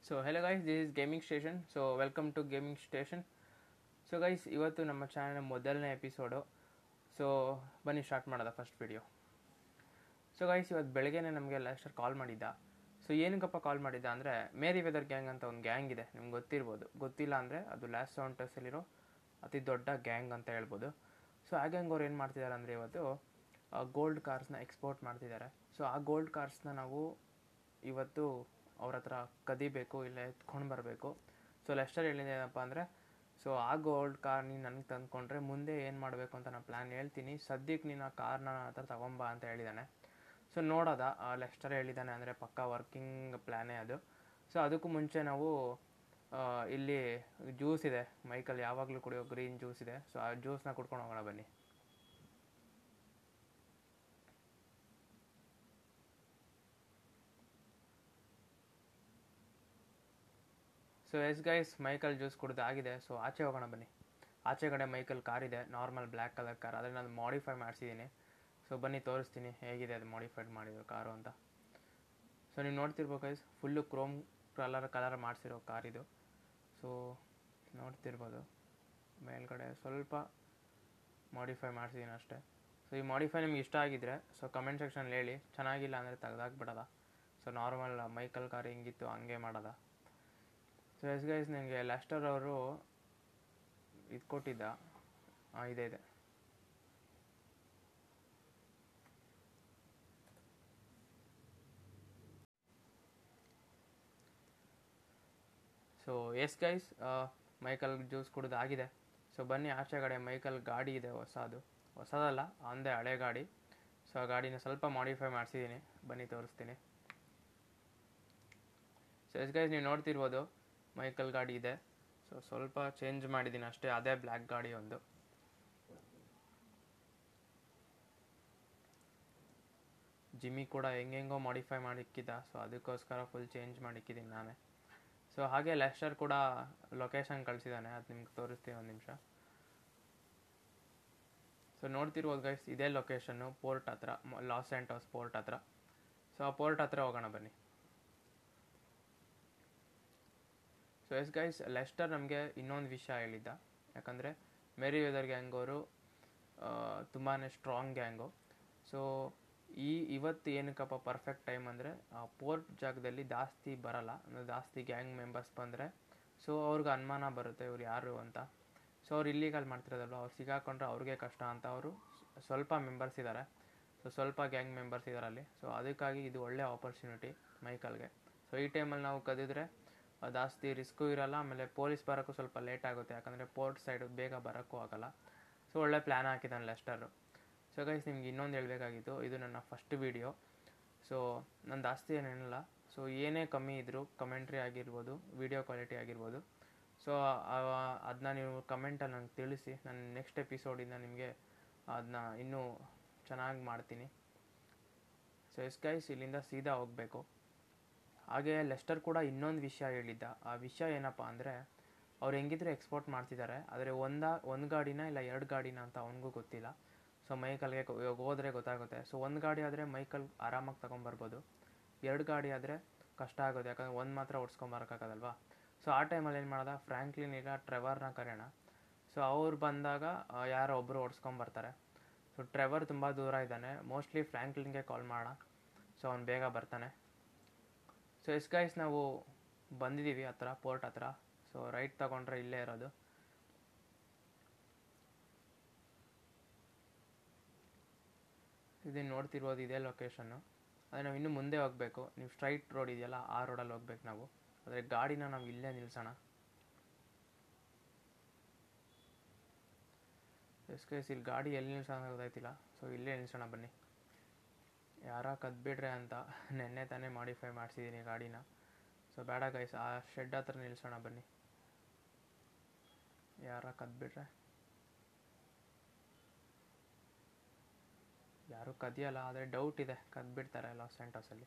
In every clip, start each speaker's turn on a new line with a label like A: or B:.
A: so hello guys this is gaming station so welcome to gaming station so guys ಇವತ್ತು ನಮ್ಮ ಚಾನಲ್ನ ಮೊದಲನೇ episode so ಬನ್ನಿ start ಮಾಡೋದ ಫಸ್ಟ್ ವಿಡಿಯೋ ಸೊ ಗೈಸ್ ಇವತ್ತು ಬೆಳಗ್ಗೆನೇ ನಮಗೆ ಲಾಸ್ಟರ್ ಕಾಲ್ ಮಾಡಿದ್ದ ಸೊ ಏನಕ್ಕಪ್ಪ ಕಾಲ್ ಮಾಡಿದ್ದ ಅಂದರೆ ಮೇರಿ ವೆದರ್ ಗ್ಯಾಂಗ್ ಅಂತ ಒಂದು ಗ್ಯಾಂಗ್ ಇದೆ ನಿಮ್ಗೆ ಗೊತ್ತಿರ್ಬೋದು ಗೊತ್ತಿಲ್ಲ ಅಂದರೆ ಅದು ಲಾಸ್ಟ್ ಸೌಂಟರ್ಸಲ್ಲಿರೋ ಅತಿ ದೊಡ್ಡ ಗ್ಯಾಂಗ್ ಅಂತ ಹೇಳ್ಬೋದು ಸೊ ಆ ಗ್ಯಾಂಗ್ ಅವ್ರು ಏನು ಮಾಡ್ತಿದ್ದಾರೆ ಅಂದರೆ ಇವತ್ತು ಗೋಲ್ಡ್ ಕಾರ್ಸ್ನ ಎಕ್ಸ್ಪೋರ್ಟ್ ಮಾಡ್ತಿದ್ದಾರೆ ಸೊ ಆ ಗೋಲ್ಡ್ ಕಾರ್ಸ್ನ ನಾವು ಇವತ್ತು ಅವ್ರ ಹತ್ರ ಕದಿಬೇಕು ಇಲ್ಲ ಎತ್ಕೊಂಡು ಬರಬೇಕು ಸೊ ಲೆಸ್ಟರ್ ಹೇಳಿದೆ ಏನಪ್ಪ ಅಂದರೆ ಸೊ ಆ ಗೋಲ್ಡ್ ಕಾರ್ ನೀನು ನನಗೆ ತಂದ್ಕೊಂಡ್ರೆ ಮುಂದೆ ಏನು ಮಾಡಬೇಕು ಅಂತ ನಾನು ಪ್ಲ್ಯಾನ್ ಹೇಳ್ತೀನಿ ಸದ್ಯಕ್ಕೆ ನೀನು ಆ ಕಾರ್ನ ನನ್ನ ಹತ್ರ ತಗೊಂಬಾ ಅಂತ ಹೇಳಿದ್ದಾನೆ ಸೊ ನೋಡೋದ ಲೆಸ್ಟರ್ ಹೇಳಿದ್ದಾನೆ ಅಂದರೆ ಪಕ್ಕಾ ವರ್ಕಿಂಗ್ ಪ್ಲ್ಯಾನೇ ಅದು ಸೊ ಅದಕ್ಕೂ ಮುಂಚೆ ನಾವು ಆ, ಇಲ್ಲಿ ಜ್ಯೂಸ್ ಇದೆ ಮೈಕಲ್ಲಿ ಯಾವಾಗಲೂ ಕುಡಿಯೋ ಗ್ರೀನ್ ಜ್ಯೂಸ್ ಇದೆ ಸೊ ಆ ಜ್ಯೂಸ್ನ ಕುಡ್ಕೊಂಡು ಹೋಗೋಣ ಬನ್ನಿ so yes guys Michael juice ಕುಡ್ದು ಆಗಿದೆ ಸೊ ಆಚೆ ಹೋಗೋಣ ಬನ್ನಿ ಆಚೆ ಕಡೆ ಮೈಕಲ್ ಕಾರ್ ಇದೆ ನಾರ್ಮಲ್ ಬ್ಲ್ಯಾಕ್ ಕಲರ್ ಕಾರ್ ಆದರೆ ನಾನು ಮಾಡಿಫೈ ಮಾಡಿಸಿದ್ದೀನಿ ಸೊ ಬನ್ನಿ ತೋರಿಸ್ತೀನಿ ಹೇಗಿದೆ ಅದು ಮಾಡಿಫೈಡ್ ಮಾಡಿದ್ರು ಕಾರು ಅಂತ ಸೊ ನೀವು ನೋಡ್ತಿರ್ಬೇಕು guys full chrome colour colour ಮಾಡಿಸಿರೋ ಕಾರ್ ಇದು ಸೊ ನೋಡ್ತಿರ್ಬೋದು ಮೇಲ್ಗಡೆ ಸ್ವಲ್ಪ ಮಾಡಿಫೈ ಮಾಡಿಸಿದ್ದೀನಿ ಅಷ್ಟೇ ಸೊ ಈ ಮಾಡಿಫೈ ನಿಮ್ಗೆ ಇಷ್ಟ ಆಗಿದ್ರೆ ಸೊ ಕಮೆಂಟ್ ಸೆಕ್ಷನಲ್ಲಿ ಹೇಳಿ ಚೆನ್ನಾಗಿಲ್ಲ ಅಂದರೆ ತೆಗ್ದಾಕ್ಬಿಡೋದ ಸೊ ನಾರ್ಮಲ್ ಮೈಕಲ್ ಕಾರ್ ಹೆಂಗಿತ್ತು ಹಂಗೆ ಮಾಡೋದ ಸೊ ಎಸ್ ಗೈಸ್ ನನಗೆ ಲೆಸ್ಟರ್ ಅವರು ಇದು ಕೊಟ್ಟಿದ್ದ ಹಾಂ ಇದೆ ಇದೆ so yes guys Michael juice ಕುಡಿದು ಆಗಿದೆ ಸೊ ಬನ್ನಿ ಆಚೆ ಕಡೆ ಮೈಕಲ್ ಗಾಡಿ ಇದೆ ಹೊಸದು ಹೊಸದಲ್ಲ ಅಂದೇ ಹಳೆ ಗಾಡಿ ಸೊ ಆ ಗಾಡಿನ ಸ್ವಲ್ಪ ಮಾಡಿಫೈ ಮಾಡಿಸಿದ್ದೀನಿ ಬನ್ನಿ ತೋರಿಸ್ತೀನಿ ಸೊ ಎಸ್ ಗೈಸ್ ನೀವು ನೋಡ್ತಿರ್ಬೋದು ಮೈಕಲ್ ಗಾಡಿ ಇದೆ ಸೊ ಸ್ವಲ್ಪ ಚೇಂಜ್ ಮಾಡಿದ್ದೀನಿ ಅಷ್ಟೇ ಅದೇ ಬ್ಲ್ಯಾಕ್ ಗಾಡಿ ಒಂದು ಜಿಮ್ಮಿ ಕೂಡ ಹೆಂಗೆಂಗೋ ಮಾಡಿಫೈ ಮಾಡಿಕ್ಕಿದ್ದ ಸೊ ಅದಕ್ಕೋಸ್ಕರ ಫುಲ್ ಚೇಂಜ್ ಮಾಡಿಕ್ಕಿದ್ದೀನಿ ನಾನೇ ಸೊ ಹಾಗೆ ಲೆಸ್ಟರ್ ಕೂಡ ಲೊಕೇಶನ್ ಕಳಿಸಿದ್ದಾನೆ ಅದು ನಿಮ್ಗೆ ತೋರಿಸ್ತೀನಿ ಒಂದು ನಿಮಿಷ ಸೊ ನೋಡ್ತಿರ್ಬೋದು ಗೈಸ್ ಇದೇ ಲೊಕೇಶನ್ನು ಪೋರ್ಟ್ ಹತ್ರ ಲಾಸ್ ಆ್ಯಂಟೋಸ್ ಪೋರ್ಟ್ ಹತ್ರ ಸೊ ಆ ಪೋರ್ಟ್ ಹತ್ರ ಹೋಗೋಣ ಬನ್ನಿ ಸೊ ಎಸ್ ಗೈಸ್ ಲೆಸ್ಟರ್ ನಮಗೆ ಇನ್ನೊಂದು ವಿಷಯ ಹೇಳಿದ್ದ ಯಾಕಂದರೆ ಮೇರಿ ವೆದರ್ ಗ್ಯಾಂಗ್ ಅವರು ತುಂಬಾ ಸ್ಟ್ರಾಂಗ್ ಗ್ಯಾಂಗು ಸೊ ಈ ಇವತ್ತು ಏನಕ್ಕಪ್ಪ ಪರ್ಫೆಕ್ಟ್ ಟೈಮ್ ಅಂದರೆ ಪೋರ್ಟ್ ಜಾಗದಲ್ಲಿ ಜಾಸ್ತಿ ಬರಲ್ಲ ಅಂದರೆ ಜಾಸ್ತಿ ಗ್ಯಾಂಗ್ ಮೆಂಬರ್ಸ್ ಬಂದರೆ ಸೊ ಅವ್ರಿಗೆ ಅನುಮಾನ ಬರುತ್ತೆ ಇವ್ರು ಯಾರು ಅಂತ ಸೊ ಅವ್ರು ಇಲ್ಲಿಗಲ್ ಮಾಡ್ತಿರೋದಲ್ವ ಅವ್ರು ಸಿಗಾಕೊಂಡ್ರೆ ಅವ್ರಿಗೆ ಕಷ್ಟ ಅಂತ ಅವರು ಸ್ವಲ್ಪ ಮೆಂಬರ್ಸ್ ಇದ್ದಾರೆ ಸೊ ಸ್ವಲ್ಪ ಗ್ಯಾಂಗ್ ಮೆಂಬರ್ಸ್ ಇದ್ದಾರೆ ಅಲ್ಲಿ ಸೊ ಅದಕ್ಕಾಗಿ ಇದು ಒಳ್ಳೆ ಆಪರ್ಚುನಿಟಿ ಮೈಕಲ್ಗೆ ಸೊ ಈ ಟೈಮಲ್ಲಿ ನಾವು ಕದಿದ್ರೆ ಜಾಸ್ತಿ ರಿಸ್ಕು ಇರಲ್ಲ ಆಮೇಲೆ ಪೊಲೀಸ್ ಬರೋಕ್ಕೂ ಸ್ವಲ್ಪ ಲೇಟ್ ಆಗುತ್ತೆ ಯಾಕಂದರೆ ಪೋರ್ಟ್ ಸೈಡು ಬೇಗ ಬರೋಕ್ಕೂ ಆಗಲ್ಲ ಸೊ ಒಳ್ಳೆ ಪ್ಲ್ಯಾನ್ ಹಾಕಿದ್ದಾನೆ ಲೆಸ್ಟರು ಸೊ ಗೈಸ್ ನಿಮ್ಗೆ ಇನ್ನೊಂದು ಹೇಳಬೇಕಾಗಿತ್ತು ಇದು ನನ್ನ ಫಸ್ಟ್ ವೀಡಿಯೋ ಸೊ ನಾನು ಜಾಸ್ತಿ ಏನೇನಿಲ್ಲ ಸೊ ಏನೇ ಕಮ್ಮಿ ಇದ್ದರೂ ಕಮೆಂಟ್ರಿ ಆಗಿರ್ಬೋದು ವಿಡಿಯೋ ಕ್ವಾಲಿಟಿ ಆಗಿರ್ಬೋದು ಸೊ ಅದನ್ನ ನೀವು ಕಮೆಂಟಲ್ಲಿ ನಂಗೆ ತಿಳಿಸಿ ನಾನು ನೆಕ್ಸ್ಟ್ ಎಪಿಸೋಡಿಂದ ನಿಮಗೆ ಅದನ್ನ ಇನ್ನೂ ಚೆನ್ನಾಗಿ ಮಾಡ್ತೀನಿ ಸೊ ಎಸ್ ಗೈಸ್ ಇಲ್ಲಿಂದ ಸೀದಾ ಹೋಗಬೇಕು ಹಾಗೆ ಲೆಸ್ಟರ್ ಕೂಡ ಇನ್ನೊಂದು ವಿಷಯ ಹೇಳಿದ್ದ ಆ ವಿಷಯ ಏನಪ್ಪ ಅಂದರೆ ಅವ್ರು ಹೆಂಗಿದ್ರು ಎಕ್ಸ್ಪೋರ್ಟ್ ಮಾಡ್ತಿದ್ದಾರೆ ಆದರೆ ಒಂದ ಒಂದು ಗಾಡಿನ ಇಲ್ಲ ಎರಡು ಗಾಡಿನ ಅಂತ ಅವನಿಗೂ ಗೊತ್ತಿಲ್ಲ ಸೊ ಮೈಕಲ್ಗೆ ಇವಾಗ ಹೋದರೆ ಗೊತ್ತಾಗುತ್ತೆ ಸೊ ಒಂದು ಗಾಡಿ ಆದರೆ ಮೈಕಲ್ ಆರಾಮಾಗಿ ತೊಗೊಂಬರ್ಬೋದು ಎರಡು ಗಾಡಿ ಆದರೆ ಕಷ್ಟ ಆಗೋದು ಯಾಕಂದರೆ ಒಂದು ಮಾತ್ರ ಓಡಿಸ್ಕೊಂಬರೋಕ್ಕಾಗದಲ್ವಾ ಸೊ ಆ ಟೈಮಲ್ಲಿ ಏನು ಮಾಡ್ದ ಫ್ರ್ಯಾಂಕ್ಲಿನ್ ಈಗ ಟ್ರೆವರ್ನ ಕರೆಯೋಣ ಸೊ ಅವ್ರು ಬಂದಾಗ ಆ, ಯಾರೋ ಒಬ್ಬರು ಓಡಿಸ್ಕೊಂಬರ್ತಾರೆ ಸೊ ಟ್ರೆವರ್ ತುಂಬ ದೂರ ಇದ್ದಾನೆ ಮೋಸ್ಟ್ಲಿ ಫ್ರ್ಯಾಂಕ್ಲಿನ್ಗೆ ಕಾಲ್ ಮಾಡೋಣ ಸೊ ಅವ್ನು ಬೇಗ ಬರ್ತಾನೆ ಸೊ ಎಸ್ ಗೈಸ್ ನಾವು ಬಂದಿದ್ದೀವಿ ಹತ್ರ ಪೋರ್ಟ್ ಹತ್ರ ಸೊ ರೈಟ್ ತಗೊಂಡ್ರೆ ಇಲ್ಲೇ ಇರೋದು ಇದನ್ನು ನೋಡ್ತಿರ್ಬೋದು ಇದೇ ಲೊಕೇಶನ್ನು ಅದೇ ನಾವು ಇನ್ನೂ ಮುಂದೆ ಹೋಗಬೇಕು ನೀವು ಸ್ಟ್ರೈಟ್ ರೋಡ್ ಇದೆಯಲ್ಲ ಆ ರೋಡಲ್ಲಿ ಹೋಗ್ಬೇಕು ನಾವು ಆದರೆ ಗಾಡಿನ ನಾವು ಇಲ್ಲೇ ನಿಲ್ಸೋಣ ಎಸ್ ಕೇಸ್ ಇಲ್ಲಿ ಗಾಡಿ ಎಲ್ಲಿ ನಿಲ್ಸೋಣ ಗೊತ್ತಾಯ್ತಿಲ್ಲ ಸೊ ಇಲ್ಲೇ ನಿಲ್ಸೋಣ ಬನ್ನಿ ಯಾರ ಕದ್ಬಿಡ್ರೆ ಅಂತ ನೆನ್ನೆ ತಾನೇ ಮಾಡಿಫೈ ಮಾಡಿಸಿದ್ದೀನಿ ಗಾಡಿನ ಸೊ ಬೇಡ ಗೈಸ್ ಆ ಶೆಡ್ ಹತ್ರ ನಿಲ್ಸೋಣ ಬನ್ನಿ ಯಾರ ಕದ್ಬಿಟ್ರೆ ಯಾರು ಕದಿಯಲ್ಲ ಆದರೆ ಡೌಟ್ ಇದೆ ಕದ್ಬಿಡ್ತಾರೆ ಲಾಸ್ ಸೆಂಟರ್ಸಲ್ಲಿ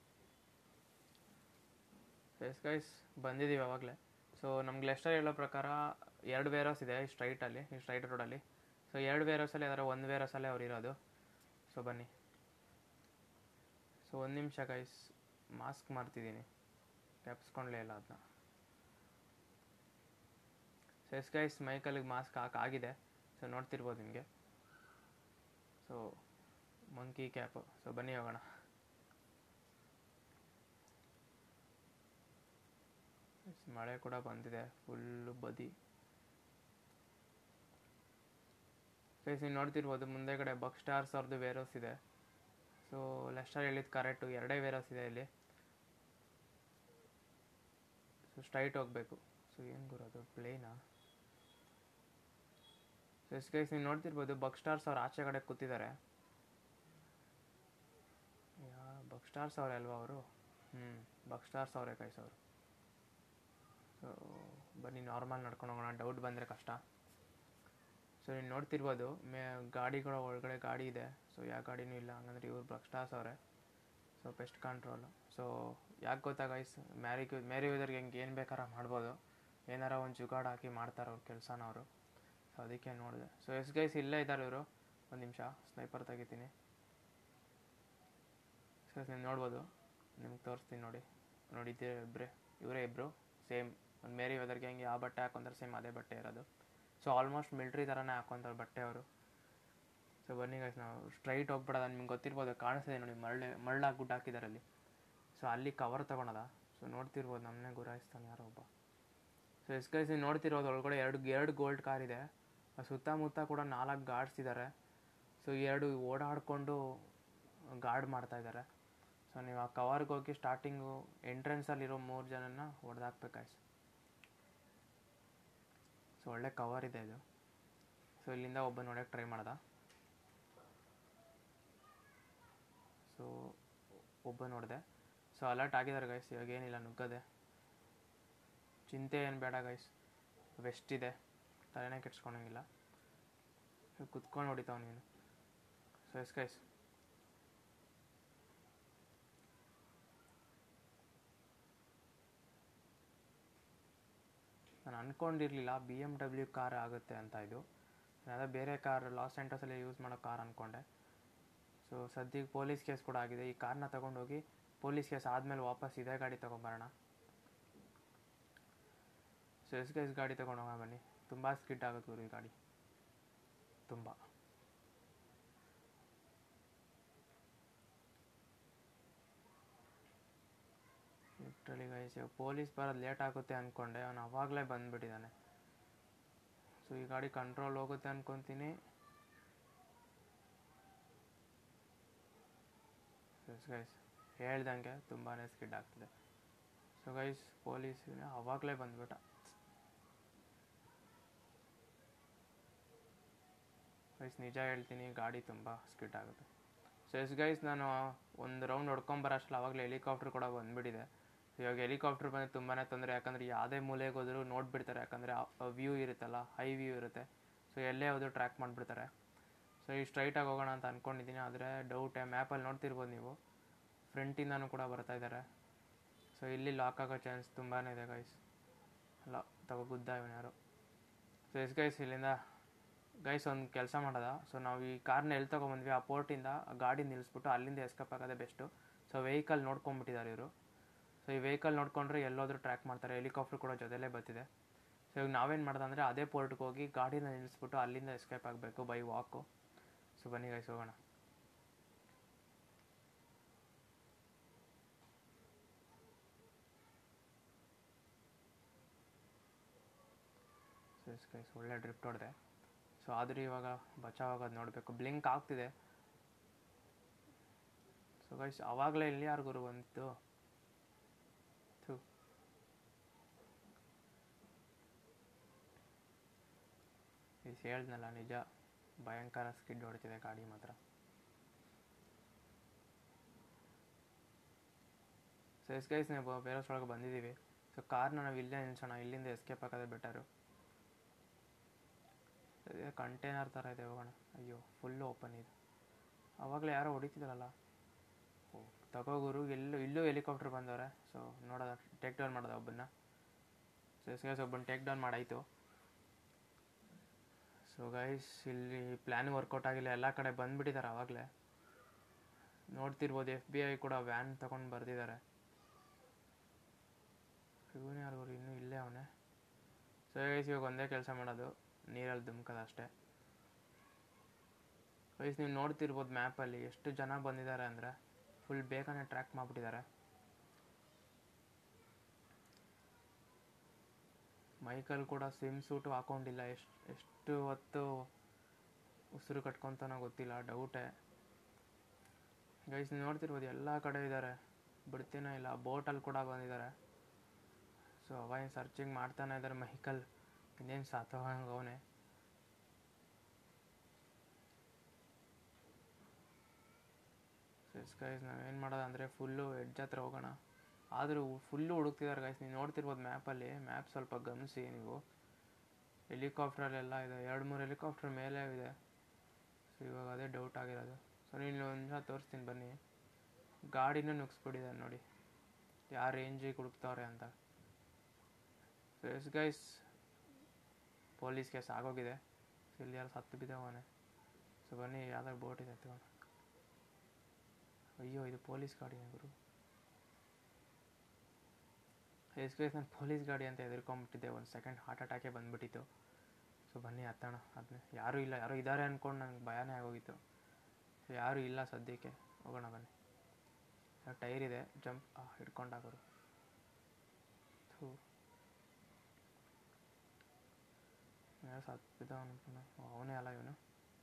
A: ಎಸ್ ಗೈಸ್ ಬಂದಿದ್ದೀವಿ ಅವಾಗಲೇ ಸೊ ನಮ್ಗೆ ಲೆಸ್ಟರ್ ಹೇಳೋ ಪ್ರಕಾರ ಎರಡು ವೇರೋಸ್ ಇದೆ ಸ್ಟ್ರೈಟಲ್ಲಿ ಈ ಸ್ಟ್ರೈಟ್ ರೋಡಲ್ಲಿ ಸೊ ಎರಡು ವೇರೋಸಲ್ಲಿ ಅದರ ಒಂದು ವೇರೋಸಲ್ಲೇ ಅವ್ರು ಇರೋದು ಸೊ ಬನ್ನಿ ಸೊ ಒಂದು ನಿಮಿಷ ಗೈಸ್ ಮಾಸ್ಕ್ ಮಾಡ್ತಿದ್ದೀನಿ ಕೆಪ್ಸ್ಕೊಂಡ್ಲೇ ಇಲ್ಲ ಅದನ್ನ ಸೊ ಎಸ್ ಗೈಸ್ ಮೈಕಲ್ಲಿಗೆ ಮಾಸ್ಕ್ ಹಾಕಾಗಿದೆ ಸೊ ನೋಡ್ತಿರ್ಬೋದು ನಿಮಗೆ ಸೊ ಮಂಕಿ ಕ್ಯಾಪು ಸೊ ಬನ್ನಿ ಹೋಗೋಣ Yes, ಮಳೆ ಕೂಡ ಬಂದಿದೆ ಫುಲ್ಲು ಬದಿ ಗೈಸ್ ನೀವು ನೋಡ್ತಿರ್ಬೋದು ಮುಂದೆ ಕಡೆ ಬಕ್ ಸ್ಟಾರ್ಸ್ ಅವ್ರದ್ದು ವೇರೋಸ್ ಇದೆ ಸೊ ಲೆಸ್ಟರ್ ಹೇಳಿದ್ದು ಕರೆಕ್ಟು ಎರಡೇ ವೇರೋಸ್ ಇದೆ ಇಲ್ಲಿ ಸೊ ಸ್ಟ್ರೈಟ್ ಹೋಗಬೇಕು ಸೊ ಏನು ಗುರೋದು ಪ್ಲೇನಾ ಸೊ ಎಸ್ ಗೈಸ್ ನೀವು ನೋಡ್ತಿರ್ಬೋದು ಬಕ್ ಸ್ಟಾರ್ಸ್ ಅವ್ರು ಆಚೆ ಕಡೆ ಕೂತಿದ್ದಾರೆ ಯಾ ಬಕ್ ಸ್ಟಾರ್ಸ್ ಅವರೇ ಅಲ್ವಾ ಅವರು ಹ್ಞೂ ಬಕ್ ಸ್ಟಾರ್ಸ್ ಅವರೇ ಕೈಸ್ ಅವರು ಸೊ ಬನ್ನಿ ನಾರ್ಮಲ್ ನಡ್ಕೊಂಡು ಹೋಗೋಣ ಡೌಟ್ ಬಂದರೆ ಕಷ್ಟ ಸೊ ನೀವು ನೋಡ್ತಿರ್ಬೋದು ಮೇ ಗಾಡಿಗಳ ಒಳಗಡೆ ಗಾಡಿ ಇದೆ ಸೊ ಯಾವ ಗಾಡಿನೂ ಇಲ್ಲ ಹಂಗಂದ್ರೆ ಇವ್ರು ಬಕ್ ಸ್ಟಾರ್ಸ್ ಅವರೇ ಸೊ ಪೆಸ್ಟ್ ಕಂಟ್ರೋಲು ಸೊ ಯಾಕೆ ಗೊತ್ತಾ ಗೈಸ್ ಮ್ಯಾರಿ ಮ್ಯಾರಿ ವೆದರ್ಗೆ ಹೆಂಗೆ ಏನು ಬೇಕಾರ ಮಾಡ್ಬೋದು ಏನಾರ ಒಂದು ಜುಗಾಡ್ ಹಾಕಿ ಮಾಡ್ತಾರೆ ಅವ್ರ ಕೆಲಸನ ಅವರು ಸೊ ಅದಕ್ಕೆ ನೋಡಿದೆ ಸೊ ಎಸ್ ಗೈಸ್ ಇಲ್ಲೇ ಇದ್ದಾರೆ ಇವರು ಒಂದು ನಿಮಿಷ ಸ್ನೈಪರ್ ತೆಗಿತೀನಿ ಸೊ ನೀವು ನೋಡ್ಬೋದು ನಿಮ್ಗೆ ತೋರಿಸ್ತೀನಿ ನೋಡಿ ನೋಡಿದ್ದೆ ಇಬ್ಬರೇ ಇವರೇ ಇಬ್ಬರು ಸೇಮ್ ಒಂದು ಮೇರಿ ವೆದರ್ಗೆ ಹೆಂಗೆ ಯಾವ ಬಟ್ಟೆ ಹಾಕೊಂತಾರೆ ಸೇಮ್ ಅದೇ ಬಟ್ಟೆ ಇರೋದು ಸೊ ಆಲ್ಮೋಸ್ಟ್ ಮಿಲ್ಟ್ರಿ ಥರನೇ ಹಾಕೊಂತಾರೆ ಬಟ್ಟೆ ಅವರು ಸೊ ಬನ್ನಿ ಗೈಸ್ ನಾವು ಸ್ಟ್ರೈಟ್ ಹೋಗ್ಬಿಡೋದ ನಿಮ್ಗೆ ಗೊತ್ತಿರ್ಬೋದು ಕಾಣಿಸ್ತಿದೆ ನೋಡಿ ಮರಳೆ ಮರಳಾಗಿ ಗುಡ್ಡ ಹಾಕಿದ್ದಾರೆ ಅಲ್ಲಿ ಸೊ ಅಲ್ಲಿ ಕವರ್ ತೊಗೊಳದ ಸೊ ನೋಡ್ತಿರ್ಬೋದು ನಮ್ಮನ್ನೇ ಗುರಾಯಿಸ್ತಾನೆ ಯಾರೋ ಒಬ್ಬ ಸೊ ಎಸ್ ಗೈಸ್ ನೀವು ನೋಡ್ತಿರೋದು ಒಳಗಡೆ ಎರಡು ಎರಡು ಗೋಲ್ಡ್ ಕಾರ್ ಇದೆ ಆ ಸುತ್ತಮುತ್ತ ಕೂಡ ನಾಲ್ಕು ಗಾರ್ಡ್ಸ್ ಇದ್ದಾರೆ ಸೊ ಎರಡು ಓಡಾಡಿಕೊಂಡು ಗಾರ್ಡ್ ಮಾಡ್ತಾ ಇದ್ದಾರೆ ಸೊ ನೀವು ಆ ಕವರ್ಗೆ ಹೋಗಿ ಸ್ಟಾರ್ಟಿಂಗು ಎಂಟ್ರೆನ್ಸಲ್ಲಿರೋ ಮೂರು ಜನನ ಹೊಡೆದಾಕ್ಬೇಕಾಯ್ತು ಸೊ ಒಳ್ಳೆ ಕವರ್ ಇದೆ ಇದು ಸೊ ಇಲ್ಲಿಂದ ಒಬ್ಬ ನೋಡೋಕ್ಕೆ ಟ್ರೈ ಮಾಡ್ದ ಸೊ ಒಬ್ಬ ನೋಡಿದೆ ಸೊ ಅಲರ್ಟ್ ಆಗಿದ್ದಾರೆ ಗೈಸ್ ಇವಾಗ ಏನಿಲ್ಲ ನುಗ್ಗದೆ ಚಿಂತೆ ಏನು ಬೇಡ ಗೈಸ್ ವೆಸ್ಟ್ ಇದೆ ತಲೆನೇ ಕೆಡ್ಸ್ಕೊಳಂಗಿಲ್ಲ ಕುತ್ಕೊಂಡು ಹೊಡಿತಾವ ನೀನು ಸೊ ಎಸ್ ಗೈಸ್ ನಾನು ಅಂದ್ಕೊಂಡಿರಲಿಲ್ಲ ಬಿ ಎಮ್ ಡಬ್ಲ್ಯೂ ಕಾರ್ ಆಗುತ್ತೆ ಅಂತ ಇದು ಅದೇ ಬೇರೆ ಕಾರ್ ಲಾಸ್ ಸೆಂಟರ್ಸಲ್ಲಿ ಯೂಸ್ ಮಾಡೋ ಕಾರ್ ಅಂದ್ಕೊಂಡೆ ಸೊ ಸದ್ಯಕ್ಕೆ ಪೊಲೀಸ್ ಕೇಸ್ ಕೂಡ ಆಗಿದೆ ಈ ಕಾರ್ನ ತೊಗೊಂಡೋಗಿ ಪೊಲೀಸ್ ಕೇಸ್ ಆದಮೇಲೆ ವಾಪಸ್ ಇದೇ ಗಾಡಿ ತೊಗೊಂಬರೋಣ ಸೊ ಎಸ್ ಎಸ್ ಗಾಡಿ ತೊಗೊಂಡು ಹೋಗೋಣ ಬನ್ನಿ ತುಂಬ ಸ್ಕಿಡ್ ಆಗುತ್ತೆ ಗುರು ಈ ಗಾಡಿ ತುಂಬ ಲಿಟ್ರಲಿ ಗೈಸ್ ಪೊಲೀಸ್ ಬರೋದು ಲೇಟ್ ಆಗುತ್ತೆ ಅಂದ್ಕೊಂಡೆ ಅವನು ಅವಾಗಲೇ ಬಂದುಬಿಟ್ಟಿದ್ದಾನೆ ಸೊ ಈ ಗಾಡಿ ಕಂಟ್ರೋಲ್ ಹೋಗುತ್ತೆ ಅಂದ್ಕೊತೀನಿ ಎಸ್ ಗೈಸ್ ಹೇಳ್ದಂಗೆ ತುಂಬಾ ಸ್ಕಿಡ್ ಆಗ್ತಿದೆ ಸೊ ಗೈಸ್ ಪೊಲೀಸ್ ಅವಾಗಲೇ ಬಂದ್ಬಿಟ್ಟ ಗೈಸ್ ನಿಜ ಹೇಳ್ತೀನಿ ಗಾಡಿ ತುಂಬ ಸ್ಕಿಡ್ ಆಗುತ್ತೆ ಸೊ ಎಸ್ ಗೈಸ್ ನಾನು ಒಂದು ರೌಂಡ್ ಹೊಡ್ಕೊಂಬರೋಷ್ಟಲ್ಲ ಆವಾಗಲೇ ಹೆಲಿಕಾಪ್ಟರ್ ಕೂಡ ಬಂದುಬಿಟ್ಟಿದೆ ಇವಾಗ ಹೆಲಿಕಾಪ್ಟರ್ ಬಂದರೆ ತುಂಬಾ ತೊಂದರೆ ಯಾಕಂದರೆ ಯಾವುದೇ ಮೂಲೆಗೆ ಹೋದರೂ ನೋಡಿಬಿಡ್ತಾರೆ ಯಾಕಂದರೆ ವ್ಯೂ ಇರುತ್ತಲ್ಲ ಹೈ ವ್ಯೂ ಇರುತ್ತೆ ಸೊ ಎಲ್ಲೇ ಹೋದರೂ ಟ್ರ್ಯಾಕ್ ಮಾಡಿಬಿಡ್ತಾರೆ ಸೊ ಈ ಸ್ಟ್ರೈಟಾಗಿ ಹೋಗೋಣ ಅಂತ ಅಂದ್ಕೊಂಡಿದ್ದೀನಿ ಆದರೆ ಡೌಟೇ ಮ್ಯಾಪಲ್ಲಿ ನೋಡ್ತಿರ್ಬೋದು ನೀವು ಫ್ರಂಟಿಂದನೂ ಕೂಡ ಬರ್ತಾ ಇದ್ದಾರೆ ಸೊ ಇಲ್ಲಿ ಲಾಕ್ ಆಗೋ ಚಾನ್ಸ್ ತುಂಬಾ ಇದೆ ಗೈಸ್ ಅಲ್ಲ ತಗೋ ಗುದ್ದ ಇವನು ಯಾರು ಸೊ ಎಸ್ ಗೈಸ್ ಇಲ್ಲಿಂದ ಗೈಸ್ ಒಂದು ಕೆಲಸ ಮಾಡೋದ ಸೊ ನಾವು ಈ ಕಾರ್ನ ಎಲ್ಲಿ ತೊಗೊಂಬಂದ್ವಿ ಆ ಪೋರ್ಟಿಂದ ಆ ಗಾಡಿ ನಿಲ್ಲಿಸ್ಬಿಟ್ಟು ಅಲ್ಲಿಂದ ಎಸ್ಕಪ್ ಆಗೋದೇ ಬೆಸ್ಟು ಸೊ ವೆಹಿಕಲ್ ನೋಡ್ಕೊಂಬಿಟ್ಟಿದ್ದಾರೆ ಇವರು ಸೊ ಈ ವೆಹಿಕಲ್ ನೋಡ್ಕೊಂಡ್ರೆ ಎಲ್ಲೋದ್ರೂ ಟ್ರ್ಯಾಕ್ ಮಾಡ್ತಾರೆ ಹೆಲಿಕಾಪ್ಟರ್ ಕೂಡ ಜೊತೆಲೇ ಬರ್ತಿದೆ ಸೊ ಇವಾಗ ನಾವೇನು ಮಾಡೋದು ಅಂದರೆ ಅದೇ ಪೋರ್ಟ್ಗೆ ಹೋಗಿ ಗಾಡಿನ ನಿಲ್ಲಿಸ್ಬಿಟ್ಟು ಅಲ್ಲಿಂದ ಎಸ್ಕೇಪ್ ಆಗಬೇಕು ಬೈ ವಾಕು ಸೊ ಬನ್ನಿ ಗೈಸ್ ಹೋಗೋಣ ಸೊ ಎಸ್ ಗೈಸ್ ಒಳ್ಳೆ ಡ್ರಿಫ್ಟ್ ಹೊಡೆದೆ ಸೊ ಆದರೂ ಇವಾಗ ಬಚಾವ್ ಆಗೋದು ನೋಡಬೇಕು ಬ್ಲಿಂಕ್ ಆಗ್ತಿದೆ ಸೊ ಗೈಸ್ ಆವಾಗಲೇ ಇಲ್ಲಿ ಯಾರು ಗುರು ಬಂತು ಥು ಇಸ್ ಹೇಳ್ದ್ನಲ್ಲ ನಿಜ ಭಯಂಕರ ಸ್ಕಿಡ್ ಹೊಡ್ತಿದೆ ಗಾಡಿ ಮಾತ್ರ ಸೊ ಎಸ್ ಗೈಸ್ ನಾವು ಬೇರೆ ಒಳಗೆ ಬಂದಿದ್ದೀವಿ ಸೊ ಕಾರ್ನ ನಾವು ಇಲ್ಲೇ ನಿಲ್ಸೋಣ ಇಲ್ಲಿಂದ ಎಸ್ಕೇಪ್ ಆಗೋದೇ ಬೆಟರು ಕಂಟೈನರ್ ಥರ ಇದೆ ಹೋಗೋಣ ಅಯ್ಯೋ ಫುಲ್ಲು ಓಪನ್ ಇದೆ ಆವಾಗಲೇ ಯಾರೋ ಹೊಡಿತಿದ್ರಲ್ಲ ಓ ತಗೋಗುರು ಎಲ್ಲೂ ಇಲ್ಲೂ ಹೆಲಿಕಾಪ್ಟರ್ ಬಂದವ್ರೆ ಸೊ ನೋಡೋದ ಟೇಕ್ ಡೌನ್ ಮಾಡೋದ ಒಬ್ಬನ್ನ ಸೊ ಎಸ್ ಗೈಸ್ ಒಬ್ಬನ ಟೇಕ್ ಡೌನ್ ಮಾಡಾಯಿತು ಸೊ ಗೈಸ್ ಇಲ್ಲಿ ಪ್ಲ್ಯಾನ್ ವರ್ಕೌಟ್ ಆಗಿಲ್ಲ ಎಲ್ಲ ಕಡೆ ಬಂದುಬಿಟ್ಟಿದ್ದಾರೆ ಆವಾಗಲೇ ನೋಡ್ತಿರ್ಬೋದು ಎಫ್ ಬಿ ಐ ಕೂಡ ವ್ಯಾನ್ ತೊಗೊಂಡು ಬರ್ತಿದ್ದಾರೆ ಸೊ ಗೈಸ್ ಇವಾಗ ಒಂದೇ ಕೆಲಸ ಮಾಡೋದು ನೀರಲ್ಲಿ ಧುಮ್ಕೋದು ಅಷ್ಟೇ ಗೈಸ್ ನೀವು ನೋಡ್ತಿರ್ಬೋದು ಮ್ಯಾಪಲ್ಲಿ ಎಷ್ಟು ಜನ ಬಂದಿದ್ದಾರೆ ಅಂದರೆ ಫುಲ್ ಬೇಗನೆ ಟ್ರ್ಯಾಕ್ ಮಾಡಿಬಿಟ್ಟಿದ್ದಾರೆ ಮೈಕಲ್ ಕೂಡ ಸ್ವಿಮ್ ಸೂಟು ಹಾಕೊಂಡಿಲ್ಲ ಎಷ್ಟು ಎಷ್ಟು ಹೊತ್ತು ಉಸಿರು ಕಟ್ಕೊತಾನೋ ಗೊತ್ತಿಲ್ಲ ಡೌಟೇ ಗೈಸ್ ನೀವು ನೋಡ್ತಿರ್ಬೋದು ಎಲ್ಲ ಕಡೆ ಇದ್ದಾರೆ ಬಿಡ್ತೀನೋ ಇಲ್ಲ ಬೋಟಲ್ಲಿ ಕೂಡ ಬಂದಿದ್ದಾರೆ ಸೊ ಅವ ಏನು ಸರ್ಚಿಂಗ್ ಮಾಡ್ತಾನೆ ಇದ್ದಾರೆ ಮೈಕಲ್ ಇನ್ನೇನು ಸಾತೋಹಂಗೆ ಅವನೇ ಎಸ್ ಗೈಸ್ ನಾವೇನು ಮಾಡೋದು ಅಂದರೆ ಫುಲ್ಲು ಎಡ್ಜ್ ಹತ್ರ ಹೋಗೋಣ ಆದರೂ ಫುಲ್ಲು ಹುಡುಕ್ತಿದ್ದಾರೆ ಗೈಸ್ ನೀವು ನೋಡ್ತಿರ್ಬೋದು ಮ್ಯಾಪಲ್ಲಿ ಮ್ಯಾಪ್ ಸ್ವಲ್ಪ ಗಮನಿಸಿ ನೀವು ಹೆಲಿಕಾಪ್ಟ್ರಲ್ಲೆಲ್ಲ ಇದೆ ಎರಡು ಮೂರು ಹೆಲಿಕಾಪ್ಟರ್ ಮೇಲೆ ಇದೆ ಸೊ ಇವಾಗ ಅದೇ ಡೌಟ್ ಆಗಿರೋದು ಸೊ ನೀನು ಒಂದು ನಿಮಿಷ ತೋರಿಸ್ತೀನಿ ಬನ್ನಿ ಗಾಡಿನೂ ನುಗ್ಸ್ಬಿಟ್ಟಿದ್ದಾರೆ ನೋಡಿ ಯಾವ ರೇಂಜಿಗೆ ಹುಡುಕ್ತವ್ರೆ ಅಂತ so yes guys police case ಆಗೋಗಿದೆ ಸೊ ಇಲ್ಲಿ ಯಾರು ಸತ್ತು ಬಿದ್ದವನೆ ಸೊ ಬನ್ನಿ ಯಾವ್ದಾದ್ರು ಬೋಟ್ ಇದೆ ತಗೊಂಡು ಅಯ್ಯೋ ಇದು ಪೊಲೀಸ್ ಗಾಡಿನ ಗುರು ಎಸ್ ಗೈಸ್ ನಾನು ಪೊಲೀಸ್ ಗಾಡಿ ಅಂತ ಎದುರ್ಕೊಂಬಿಟ್ಟಿದ್ದೆ ಒಂದು ಸೆಕೆಂಡ್ ಹಾರ್ಟ್ ಅಟ್ಯಾಕೇ ಬಂದುಬಿಟ್ಟಿತ್ತು ಸೊ ಬನ್ನಿ ಹತ್ತೋಣ ಅದನ್ನೇ ಯಾರೂ ಇಲ್ಲ ಯಾರೋ ಇದ್ದಾರೆ ಅಂದ್ಕೊಂಡು ನನಗೆ ಭಯನೇ ಆಗೋಗಿತ್ತು ಸೊ ಯಾರೂ ಇಲ್ಲ ಸದ್ಯಕ್ಕೆ ಹೋಗೋಣ ಬನ್ನಿ ಟೈರ್ ಇದೆ ಜಂಪ್ ಹಿಡ್ಕೊಂಡಾಗೋರು ಥೂ ಯಾರು ಸತ್ತಿದ್ದವನು ಅವನೇ ಅಲ್ಲ ಇವನು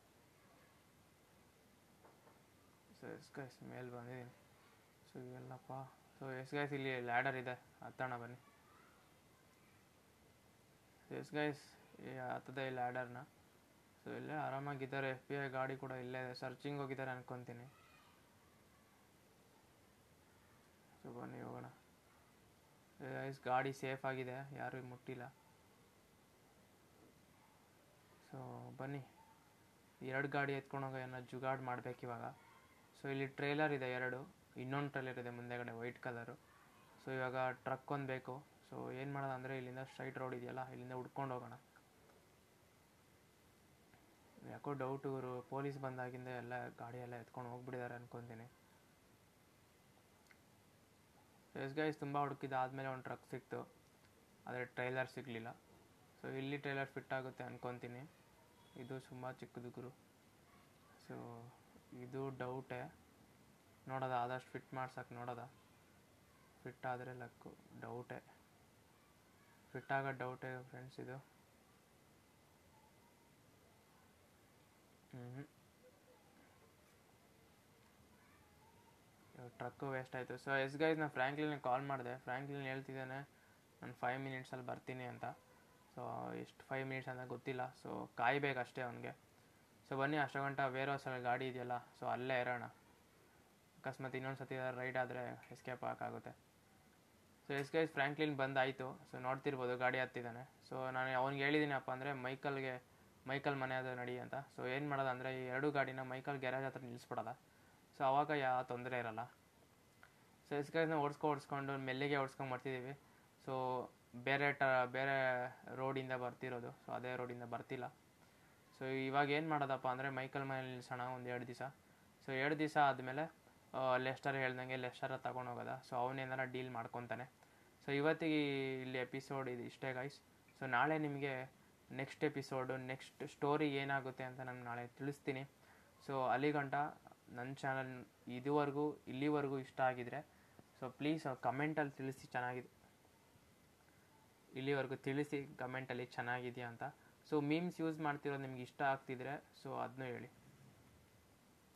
A: ಸೊ ಎಸ್ ಗೈಸ್ ಮೇಲೆ ಬಂದಿದ್ದೀನಿ ಸೊ ಇವೆಲ್ಲಪ್ಪ ಸೊ ಎಸ್ ಗೈಸ್ ಇಲ್ಲಿ ಲ್ಯಾಡರ್ ಇದೆ ಹತ್ತೋಣ ಬನ್ನಿ ಎಸ್ ಗೈಸ್ ಹತ್ತದೆ ಈ ಲ್ಯಾಡರ್ನ ಸೊ ಇಲ್ಲೇ ಆರಾಮಾಗಿದ್ದಾರೆ ಎಫ್ ಬಿ ಐ ಗಾಡಿ ಕೂಡ ಇಲ್ಲೇ ಇದೆ ಸರ್ಚಿಂಗ್ ಹೋಗಿದ್ದಾರೆ ಅನ್ಕೊತೀನಿ ಸೊ ಬನ್ನಿ ಹೋಗೋಣ ಗೈಸ್ ಗಾಡಿ ಸೇಫ್ ಆಗಿದೆ ಯಾರೂ ಮುಟ್ಟಿಲ್ಲ ಸೊ ಬನ್ನಿ ಎರಡು ಗಾಡಿ ಎತ್ಕೊಂಡು ಹೋಗೋ ಏನೋ ಜುಗಾಡ್ ಮಾಡ್ಬೇಕು ಇವಾಗ ಸೊ ಇಲ್ಲಿ ಟ್ರೇಲರ್ ಇದೆ ಎರಡು ಇನ್ನೊಂದು ಟ್ರೇಲರ್ ಇದೆ ಮುಂದೆಗಡೆ ವೈಟ್ ಕಲರು ಸೊ ಇವಾಗ ಟ್ರಕ್ ಒಂದು ಬೇಕು ಸೊ ಏನು ಮಾಡೋದು ಅಂದರೆ ಇಲ್ಲಿಂದ ಸ್ಟ್ರೈಟ್ ರೋಡ್ ಇದೆಯಲ್ಲ ಇಲ್ಲಿಂದ ಹುಡ್ಕೊಂಡು ಹೋಗೋಣ ಯಾಕೋ ಡೌಟ್ ಇವರು ಪೊಲೀಸ್ ಬಂದಾಗಿಂದ ಎಲ್ಲ ಗಾಡಿ ಎಲ್ಲ ಎತ್ಕೊಂಡು ಹೋಗ್ಬಿಟ್ಟಿದ್ದಾರೆ ಅನ್ಕೊತೀನಿ ಎಸ್ ಗೈಸ್ ತುಂಬ ಹುಡುಕಿದ ಆದಮೇಲೆ ಒಂದು ಟ್ರಕ್ ಸಿಕ್ತು ಆದರೆ ಟ್ರೈಲರ್ ಸಿಗಲಿಲ್ಲ ಸೊ ಇಲ್ಲಿ ಟ್ರೈಲರ್ ಫಿಟ್ ಆಗುತ್ತೆ ಅನ್ಕೊತೀನಿ ಇದು ತುಂಬ ಚಿಕ್ಕದು ಗುರು ಸೊ ಇದು ಡೌಟೇ ನೋಡೋದ ಆದಷ್ಟು ಫಿಟ್ ಮಾಡ್ಸಕ್ಕೆ ನೋಡೋದ ಫಿಟ್ ಆದರೆ ಲಕ್ಕು ಡೌಟೇ ಫಿಟ್ ಆಗೋ ಡೌಟೇ ಫ್ರೆಂಡ್ಸ್ ಇದು ಹ್ಞೂ ಟ್ರಕ್ಕು ವೇಸ್ಟ್ ಆಯಿತು ಸೊ ಎಸ್ ಗೈಸ್ ನಾನು ಫ್ರ್ಯಾಂಕ್ಲಿನ್ ಕಾಲ್ ಮಾಡಿದೆ ಫ್ರ್ಯಾಂಕ್ಲಿನ್ ಹೇಳ್ತಿದ್ದಾನೆ ನಾನು ಫೈವ್ ಮಿನಿಟ್ಸಲ್ಲಿ ಬರ್ತೀನಿ ಅಂತ ಸೊ ಎಷ್ಟು ಫೈವ್ ಮಿನಿಟ್ಸ್ ಅಂತ ಗೊತ್ತಿಲ್ಲ ಸೊ ಕಾಯ್ಬೇಕಷ್ಟೇ ಅವನಿಗೆ ಸೊ ಬನ್ನಿ ಅಷ್ಟು ಗಂಟ ವೇರ್ ಹೌಸಲ್ಲಿ ಗಾಡಿ ಇದೆಯಲ್ಲ ಸೊ ಅಲ್ಲೇ ಇರೋಣ ಅಕಸ್ಮಾತ್ ಇನ್ನೊಂದು ಸತಿ ರೈಡ್ ಆದರೆ ಎಸ್ಕೇಪ್ ಆಗೋಕ್ಕಾಗುತ್ತೆ ಸೊ ಎಸ್ ಗೈಸ್ ಫ್ರ್ಯಾಂಕ್ಲಿನ್ ಬಂದಾಯಿತು ಸೊ ನೋಡ್ತಿರ್ಬೋದು ಗಾಡಿ ಹತ್ತಿದ್ದಾನೆ ಸೊ ನಾನು ಅವ್ನಿಗೆ ಹೇಳಿದ್ದೀನಪ್ಪ ಅಂದರೆ ಮೈಕಲ್ಗೆ ಮೈಕಲ್ ಮನೆ ಅದು ನಡಿ ಅಂತ ಸೊ ಏನು ಮಾಡೋದು ಅಂದರೆ ಈ ಎರಡು ಗಾಡಿನ ಮೈಕಲ್ ಗ್ಯಾರೇಜ್ ಹತ್ರ ನಿಲ್ಲಿಸ್ಬಿಡೋದ ಸೊ ಅವಾಗ ಯಾವ ತೊಂದರೆ ಇರಲ್ಲ ಸೊ ಎಸ್ ಗೈಸ್ನ ಓಡಿಸ್ಕೊ ಓಡಿಸ್ಕೊಂಡು ಮೆಲ್ಲಿಗೆ ಓಡಿಸ್ಕೊಂಡು ಬರ್ತಿದ್ದೀವಿ ಸೊ ಬೇರೆ ಟ ಬೇರೆ ರೋಡಿಂದ ಬರ್ತಿರೋದು ಸೊ ಅದೇ ರೋಡಿಂದ ಬರ್ತಿಲ್ಲ ಸೊ ಇವಾಗ ಏನು ಮಾಡೋದಪ್ಪ ಅಂದರೆ ಮೈಕಲ್ ಮನೇಲಿ ನಿಲ್ಸೋಣ ಒಂದು ಎರಡು ದಿವಸ ಸೊ ಎರಡು ದಿವಸ ಆದಮೇಲೆ ಲೆಸ್ಟರ್ ಹೇಳ್ದಂಗೆ ಲೆಸ್ಟರ್ ತಗೊಂಡು ಹೋಗೋದ ಸೊ ಅವನೇನಾರ ಡೀಲ್ ಮಾಡ್ಕೊತಾನೆ ಸೊ ಇವತ್ತಿಗೆ ಇಲ್ಲಿ ಎಪಿಸೋಡ್ ಇದು ಇಷ್ಟೇ ಗೈಸ್ ಸೊ ನಾಳೆ ನಿಮಗೆ ನೆಕ್ಸ್ಟ್ ಎಪಿಸೋಡು ನೆಕ್ಸ್ಟ್ ಸ್ಟೋರಿ ಏನಾಗುತ್ತೆ ಅಂತ ನಾನು ನಾಳೆ ತಿಳಿಸ್ತೀನಿ ಸೊ ಅಲ್ಲಿಗಂಟ ನನ್ನ ಚಾನಲ್ ಇದುವರೆಗೂ ಇಲ್ಲಿವರೆಗೂ ಇಷ್ಟ ಆಗಿದ್ರೆ ಸೊ ಪ್ಲೀಸ್ ಕಮೆಂಟಲ್ಲಿ ತಿಳಿಸಿ ಚೆನ್ನಾಗಿದೆ ಇಲ್ಲಿವರೆಗೂ ತಿಳಿಸಿ ಕಮೆಂಟಲ್ಲಿ ಚೆನ್ನಾಗಿದೆಯಾ ಅಂತ ಸೊ ಮೀಮ್ಸ್ ಯೂಸ್ ಮಾಡ್ತಿರೋದು ನಿಮ್ಗೆ ಇಷ್ಟ ಆಗ್ತಿದ್ರೆ ಸೊ ಅದನ್ನೂ ಹೇಳಿ